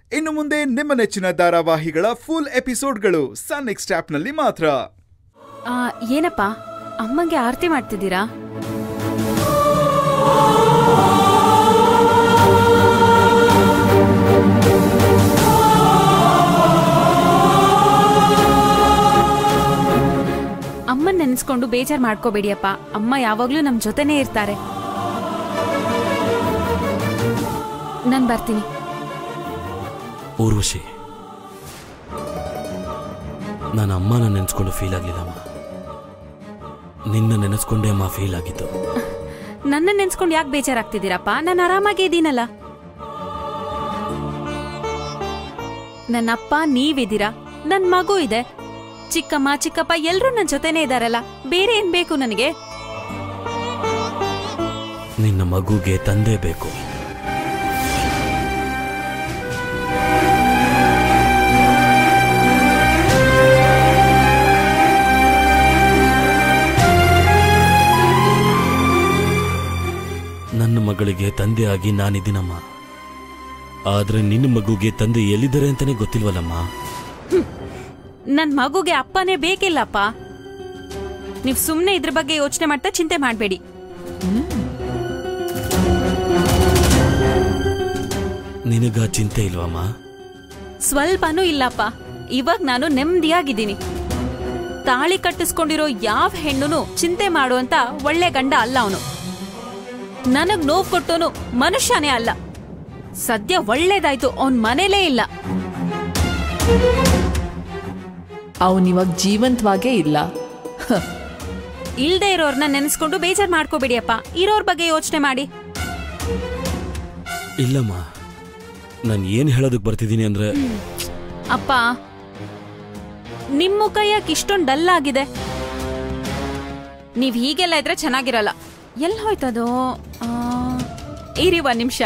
ಇನ್ನು ಮುಂದೆ ನಿಮ್ಮ ನೆಚ್ಚಿನ ಧಾರಾವಾಹಿಗಳ ಫುಲ್ ಎಪಿಸೋಡ್ಗಳು ಸನ್ ನೆಕ್ಸ್ಟ್ ಆಪ್ನಲ್ಲಿ ಮಾತ್ರ ಆ, ಏನಪ್ಪ ಅಮ್ಮಂಗೆ ಆರತಿ ಮಾಡ್ತಿದ್ದೀರಾ ಅಮ್ಮನ್ ನೆನೆಸ್ಕೊಂಡು ಬೇಜಾರ್ ಮಾಡ್ಕೋಬೇಡಿಯಪ್ಪ ಅಮ್ಮ ಯಾವಾಗ್ಲೂ ನಮ್ ಜೊತೆನೇ ಇರ್ತಾರೆ ನಾನ್ ಬರ್ತೀನಿ ಊರ್ವಶಿ ನಾನು ಅಮ್ಮನ ನೆನೆಸ್ಕೊಂಡು ಫೀಲ್ ಆಗಲಿಲ್ಲಮ್ಮ ನಿನ್ನ ನೆನೆಸ್ಕೊಂಡೇ ಅಮ್ಮ ಫೀಲ್ ಆಗಿದ್ದು ನನ್ನ ನೆನ್ಸ್ಕೊಂಡು ಯಾಕೆ ಬೇಜಾರಾಗ್ತಿದ್ದೀರಪ್ಪ ನಾನು ಆರಾಮಾಗೇ ಇದ್ದೀನಲ್ಲ ನನ್ನಪ್ಪ ನೀವಿದ್ದೀರಾ ನನ್ ಮಗು ಇದೆ ಚಿಕ್ಕಮ್ಮ ಚಿಕ್ಕಪ್ಪ ಎಲ್ರೂ ನನ್ ಜೊತೆನೇ ಇದಾರಲ್ಲ ಬೇರೆ ಏನ್ ಬೇಕು ನನಗೆ ನಿನ್ನ ಮಗುಗೆ ತಂದೆ ಬೇಕು ನನ್ನ ಮಗಳಿಗೆ ತಂದೆಯಾಗಿ ನಾನಿದ್ದೀನಮ್ಮ ಆದ್ರೆ ನಿನ್ನ ಮಗುಗೆ ತಂದೆ ಎಲ್ಲಿದ್ದಾರೆ ಅಂತಾನೆ ಗೊತ್ತಿಲ್ವಲ್ಲಮ್ಮ ನನ್ ಮಗುಗೆ ಅಪ್ಪನೇ ಬೇಕಿಲ್ಲಪ್ಪ ನೀವ್ ಸುಮ್ನೆ ಇದ್ರ ಬಗ್ಗೆ ಯೋಚನೆ ಮಾಡ್ತಾ ಚಿಂತೆ ಮಾಡ್ಬೇಡಿ ನಿನಗ ಚಿಂತೆ ಇಲ್ವಮ್ಮ ಸ್ವಲ್ಪನೂ ಇಲ್ಲಪ್ಪ ಇವಾಗ ನಾನು ನೆಮ್ಮದಿಯಾಗಿದ್ದೀನಿ ತಾಳಿ ಕಟ್ಟಿಸ್ಕೊಂಡಿರೋ ಯಾವ ಹೆಣ್ಣುನು ಚಿಂತೆ ಮಾಡುವಂತ ಒಳ್ಳೆ ಗಂಡ ಅಲ್ಲ ಅವನು ನನಗ್ ನೋವು ಕೊಟ್ಟೋನು ಮನುಷ್ಯನೇ ಅಲ್ಲ ಸದ್ಯ ಒಳ್ಳೇದಾಯ್ತು ಅವನ್ ಮನೇಲೇ ಇಲ್ಲ ಅವನಿವಾಗ ಜೀವಂತವಾಗೇ ಇಲ್ಲ ಹ, ಇಲ್ದೇ ಇರೋರ್ನ ನೆನೆಸ್ಕೊಂಡು ಬೇಜಾರ್ ಮಾಡ್ಕೋಬೇಡಿಯಪ್ಪ ಇರೋರ್ ಬಗ್ಗೆ ಯೋಚನೆ ಮಾಡಿ ಇಲ್ಲಮ್ಮ ನಾನು ಏನು ಹೇಳೋದಕ್ಕೆ ಬರ್ತಿದ್ದೀನಿ ಅಂದ್ರೆ ಅಪ್ಪ ನಿಮ್ ಮುಖ ಯಾಕೆ ಇಷ್ಟೊಂದು ಡಲ್ ಆಗಿದೆ ನೀವ್ ಹೀಗೆಲ್ಲ ಇದ್ರೆ ಚೆನ್ನಾಗಿರಲ್ಲ ಎಲ್ಲಿ ಹೋಯ್ತದು ಆ, ಇರಿ ಒಂದ್ ನಿಮಿಷ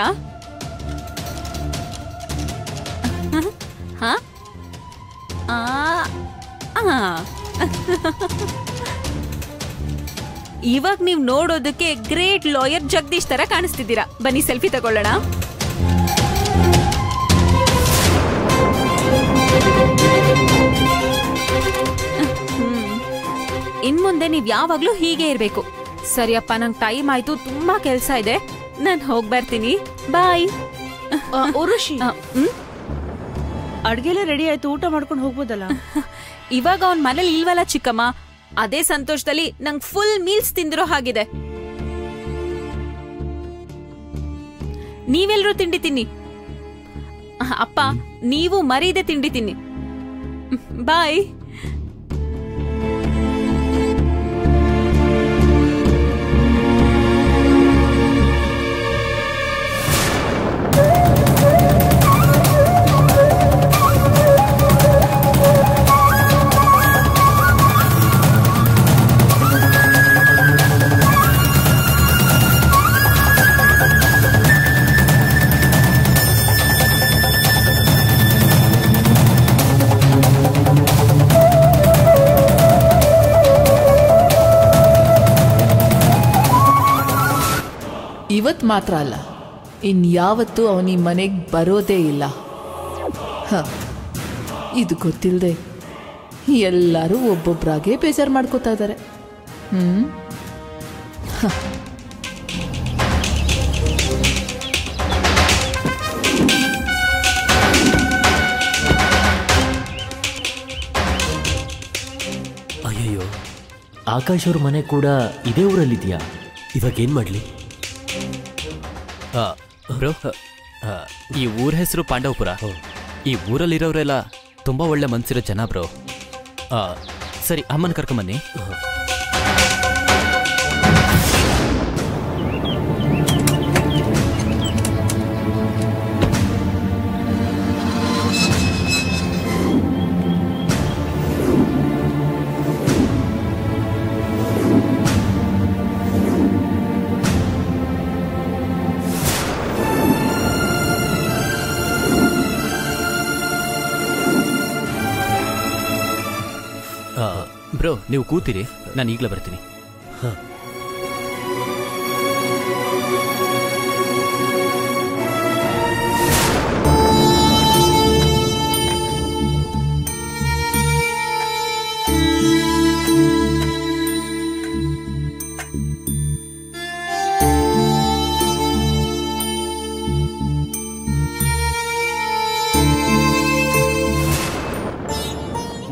ಹಾ ಆ, ಆ. ಇವಾಗ ನೀವ್ ನೋಡೋದಕ್ಕೆ ಗ್ರೇಟ್ ಲಾಯರ್ ಜಗದೀಶ್ ತರ ಕಾಣಿಸ್ತಿದ್ದೀರಾ ಬನ್ನಿ ಸೆಲ್ಫಿ ತಗೊಳ್ಳೋಣ ಇನ್ ಮುಂದೆ ನೀವ್ ಯಾವಾಗ್ಲೂ ಹೀಗೆ ಇರ್ಬೇಕು ಸರಿಯಪ್ಪ ನಂಗ್ ಟೈಮ್ ಆಯ್ತು ತುಂಬಾ ಕೆಲ್ಸ ಇದೆ ನಾನ್ ಹೋಗ್ ಬರ್ತೀನಿ ಬಾಯ್ ಉರುಷಿ ಆ, ಹ್ಮ್? ಅಡ್ಗೆಲ್ಲ ರೆಡಿ ಆಯ್ತು ಊಟ ಮಾಡ್ಕೊಂಡು ಹೋಗ್ಬೋದಲ್ಲ ಇವಾಗ ಅವನ್ ಮನೇಲಿ ಇಲ್ವಲ್ಲ ಚಿಕ್ಕಮ್ಮ ಅದೇ ಸಂತೋಷದಲ್ಲಿ ನಂಗ್ ಫುಲ್ ಮೀಲ್ಸ್ ತಿಂದಿರೋ ಹಾಗಿದೆ ನೀವೆಲ್ರೂ ತಿಂಡಿ ತಿನ್ನಿ ಅಹ್, ಅಪ್ಪ ನೀವು ಮರೀದೆ ತಿಂಡಿ ತಿನ್ನಿ ಬಾಯ್ ಇವತ್ ಮಾತ್ರ ಅಲ್ಲ ಇನ್ಯಾವತ್ತೂ ಅವನಿ ಮನೆಗೆ ಬರೋದೇ ಇಲ್ಲ ಹ, ಇದು ಗೊತ್ತಿಲ್ಲದೆ ಎಲ್ಲರೂ ಒಬ್ಬೊಬ್ರಾಗೆ ಬೇಜಾರು ಮಾಡ್ಕೋತಾ ಇದ್ದಾರೆ ಹ್ಮ್ ಅಯ್ಯಯ್ಯೋ ಆಕಾಶ್ ಅವ್ರ ಮನೆ ಕೂಡ ಇದೇ ಊರಲ್ಲಿದೆಯಾ ಇವಾಗ ಏನು ಮಾಡಲಿ ಬ್ರೋ ಈ ಊರ ಹೆಸರು ಪಾಂಡವಪುರ ಈ ಊರಲ್ಲಿರೋರೆಲ್ಲ ತುಂಬಾ ಒಳ್ಳೆ ಮನ್ಸಿರೋ ಜನ ಬ್ರೋ ಆ, ಸರಿ ಅಮ್ಮನ ಕರ್ಕೊಂಬನ್ನಿ ಆ, ಬ್ರೋ ನೀವು ಕೂತಿರಿ ನಾನು ಈಗಲೇ ಬರ್ತೀನಿ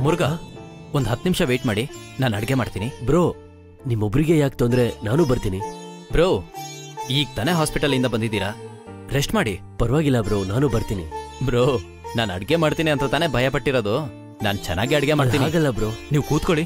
ಮುರುಘಾ ಒಂದು ಹತ್ತು ನಿಮಿಷ ವೇಟ್ ಮಾಡಿ ನಾನು ಅಡುಗೆ ಮಾಡ್ತೀನಿ ಬ್ರೋ ನಿಮ್ಮೊಬ್ರಿಗೆ ಯಾಕೆ ತೊಂದ್ರೆ ನಾನು ಬರ್ತೀನಿ ಬ್ರೋ ಈಗ ತಾನೇ ಹಾಸ್ಪಿಟಲಿಂದ ಬಂದಿದ್ದೀರಾ ರೆಸ್ಟ್ ಮಾಡಿ ಪರವಾಗಿಲ್ಲ ಬ್ರೋ ನಾನು ಬರ್ತೀನಿ ಬ್ರೋ ನಾನು ಅಡುಗೆ ಮಾಡ್ತೀನಿ ಅಂತ ತಾನೇ ಭಯ ಪಟ್ಟಿರೋದು ನಾನು ಚೆನ್ನಾಗಿ ಅಡುಗೆ ಮಾಡ್ತೀನಿ ಆಗಲ್ಲ ಬ್ರೋ ನೀವು ಕೂತ್ಕೊಳ್ಳಿ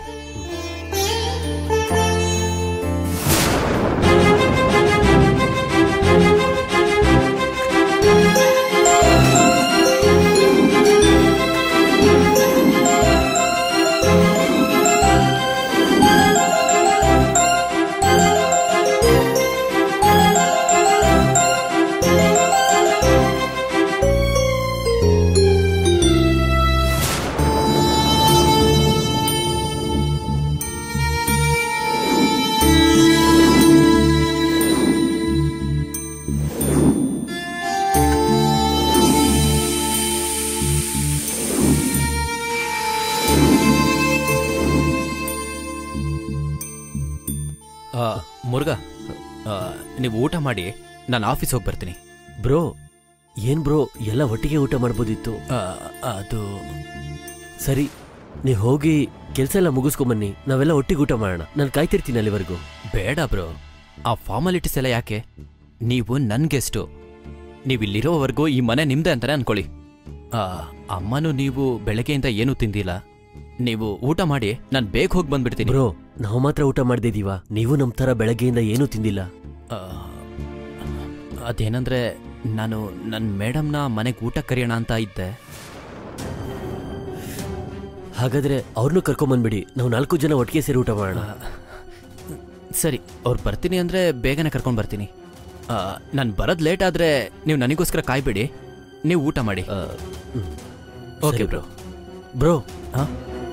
ಆ, ಮುರುಘಾ ಆ, ನೀವು ಊಟ ಮಾಡಿ ನಾನು ಆಫೀಸ್ ಹೋಗಿ ಬರ್ತೀನಿ ಬ್ರೋ ಏನ್ ಬ್ರೋ ಎಲ್ಲ ಒಟ್ಟಿಗೆ ಊಟ ಮಾಡ್ಬೋದಿತ್ತು ಆ, ಅದು ಸರಿ ನೀವು ಹೋಗಿ ಕೆಲಸ ಎಲ್ಲ ಮುಗಿಸ್ಕೊಂಬನ್ನಿ ನಾವೆಲ್ಲ ಒಟ್ಟಿಗೆ ಊಟ ಮಾಡೋಣ ನಾನು ಕಾಯ್ತಿರ್ತೀನಿ ಅಲ್ಲಿವರೆಗೂ ಬೇಡ ಬ್ರೋ ಆ ಫಾರ್ಮಾಲಿಟೀಸ್ ಎಲ್ಲ ಯಾಕೆ ನೀವು ನನ್ನ ಗೆಸ್ಟು ನೀವು ಇಲ್ಲಿರೋವರೆಗೂ ಈ ಮನೆ ನಿಮ್ದೆ ಅಂತಾನೆ ಅನ್ಕೊಳ್ಳಿ ಆ, ಅಮ್ಮನೂ ನೀವು ಬೆಳಗ್ಗೆಯಿಂದ ಏನೂ ತಿಂದಿಲ್ಲ ನೀವು ಊಟ ಮಾಡಿ ನಾನು ಬೇಗ ಹೋಗಿ ಬಂದ್ಬಿಡ್ತೀನಿ ಬ್ರೋ ನಾವು ಮಾತ್ರ ಊಟ ಮಾಡ್ದಿದೀವ ನೀವು ನಮ್ ತರ ಬೆಳಗ್ಗೆಯಿಂದ ಏನೂ ತಿಂದಿಲ್ಲ ಆ, ಅದೇನಂದ್ರೆ ನಾನು ನನ್ನ ಮೇಡಮ್ನ ಮನೆಗೆ ಊಟ ಕರೆಯೋಣ ಅಂತ ಇದ್ದೆ ಹಾಗಾದ್ರೆ ಅವ್ರನ್ನೂ ಕರ್ಕೊಂಬಂದ್ಬಿಡಿ ನಾವು ನಾಲ್ಕು ಜನ ಒಟ್ಟಿಗೆ ಸೇರಿ ಊಟ ಮಾಡೋಣ ಸರಿ ಅವ್ರು ಬರ್ತೀನಿ ಅಂದರೆ ಬೇಗನೆ ಕರ್ಕೊಂಡು ಬರ್ತೀನಿ ನಾನು ಬರೋದು ಲೇಟ್ ಆದರೆ ನೀವು ನನಗೋಸ್ಕರ ಕಾಯ್ಬೇಡಿ ನೀವು ಊಟ ಮಾಡಿ ಆ, ಹ್ಮ್. ಓಕೆ ಸರಿ ಬ್ರೋ ಬ್ರೋ ಹಾಂ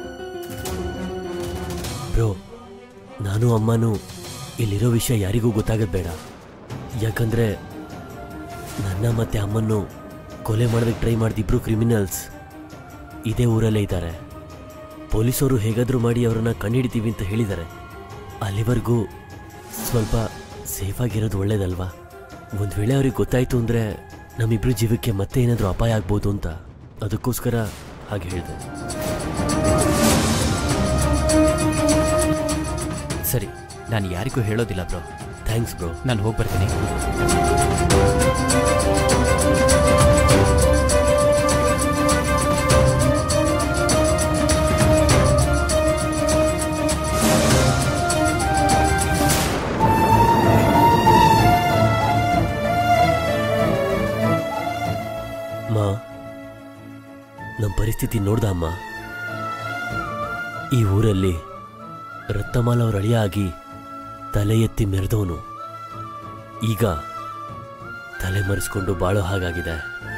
ಬ್ರೋ ನಾನು ಅಮ್ಮನೂ ಇಲ್ಲಿರೋ ವಿಷಯ ಯಾರಿಗೂ ಗೊತ್ತಾಗದ್ ಬೇಡ ಯಾಕಂದ್ರೆ ನನ್ನ ಮತ್ತೆ ಅಮ್ಮನ್ನು ಕೊಲೆ ಮಾಡೋದಕ್ಕೆ ಟ್ರೈ ಮಾಡಿದಿಬ್ರು ಕ್ರಿಮಿನಲ್ಸ್ ಇದೇ ಊರಲ್ಲೇ ಇದ್ದಾರೆ ಪೊಲೀಸರು ಹೇಗಾದರೂ ಮಾಡಿ ಅವರನ್ನ ಕಂಡುಹಿಡಿತೀವಿ ಅಂತ ಹೇಳಿದ್ದಾರೆ ಅಲ್ಲಿವರೆಗೂ ಸ್ವಲ್ಪ ಸೇಫ್ ಆಗಿರೋದು ಒಳ್ಳೇದಲ್ವಾ ಒಂದು ವೇಳೆ ಅವ್ರಿಗೆ ಗೊತ್ತಾಯ್ತು ಅಂದರೆ ನಮ್ಮಿಬ್ರು ಜೀವಕ್ಕೆ ಮತ್ತೆ ಏನಾದರೂ ಅಪಾಯ ಆಗ್ಬೋದು ಅಂತ ಅದಕ್ಕೋಸ್ಕರ ಹಾಗೆ ಹೇಳಿದೆ ಸರಿ ನಾನು ಯಾರಿಗೂ ಹೇಳೋದಿಲ್ಲ ಬ್ರೋ ಥ್ಯಾಂಕ್ಸ್ ಬ್ರೋ ನಾನು ಹೋಗಿ ಬರ್ತೀನಿ ಮಾ ನಮ್ಮ ಪರಿಸ್ಥಿತಿ ನೋಡ್ದ ಅಮ್ಮ ಈ ಊರಲ್ಲಿ ರತ್ನಮಾಲ ಅವ್ರ ಅಳಿಯ ಆಗಿ ತಲೆ ಎತ್ತಿ ಮೆರೆದವನು ಈಗ ತಲೆ ಮರೆಸ್ಕೊಂಡು ಬಾಳೋ ಹಾಗಾಗಿದೆ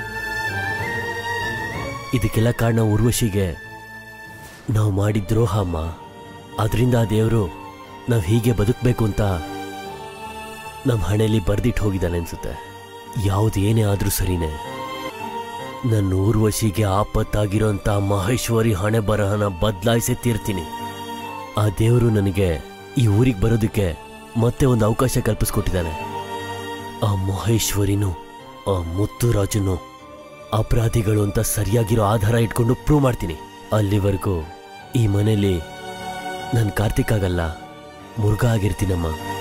ಇದಕ್ಕೆಲ್ಲ ಕಾರಣ ಉರ್ವಶಿಗೆ ನಾವು ಮಾಡಿದ ದ್ರೋಹ ಅಮ್ಮ ಅದರಿಂದ ಆ ದೇವರು ನಾವು ಹೀಗೆ ಬದುಕಬೇಕು ಅಂತ ನಮ್ಮ ಹಣೆಯಲ್ಲಿ ಬರ್ದಿಟ್ಟು ಹೋಗಿದ್ದಾನೆ ಅನ್ಸುತ್ತೆ ಯಾವುದೇನೇ ಆದರೂ ಸರಿನೇ ನನ್ನ ಊರ್ವಶಿಗೆ ಆಪತ್ತಾಗಿರೋಂಥ ಮಹೇಶ್ವರಿ ಹಣೆ ಬರಹನ ಬದಲಾಯಿಸೇ ತೀರ್ತೀನಿ ಆ ದೇವರು ನನಗೆ ಈ ಊರಿಗೆ ಬರೋದಕ್ಕೆ ಮತ್ತೆ ಒಂದು ಅವಕಾಶ ಕಲ್ಪಿಸ್ಕೊಟ್ಟಿದ್ದಾನೆ ಆ ಮಹೇಶ್ವರಿನೂ ಆ ಮುತ್ತುರಾಜನು ಅಪರಾಧಿಗಳು ಅಂತ ಸರಿಯಾಗಿರೋ ಆಧಾರ ಇಟ್ಕೊಂಡು ಪ್ರೂವ್ ಮಾಡ್ತೀನಿ ಅಲ್ಲಿವರೆಗೂ ಈ ಮನೇಲಿ ನಾನು ಕಾರ್ತಿಕ್ ಆಗಲ್ಲ ಮುರುಘಾ ಆಗಿರ್ತೀನಮ್ಮ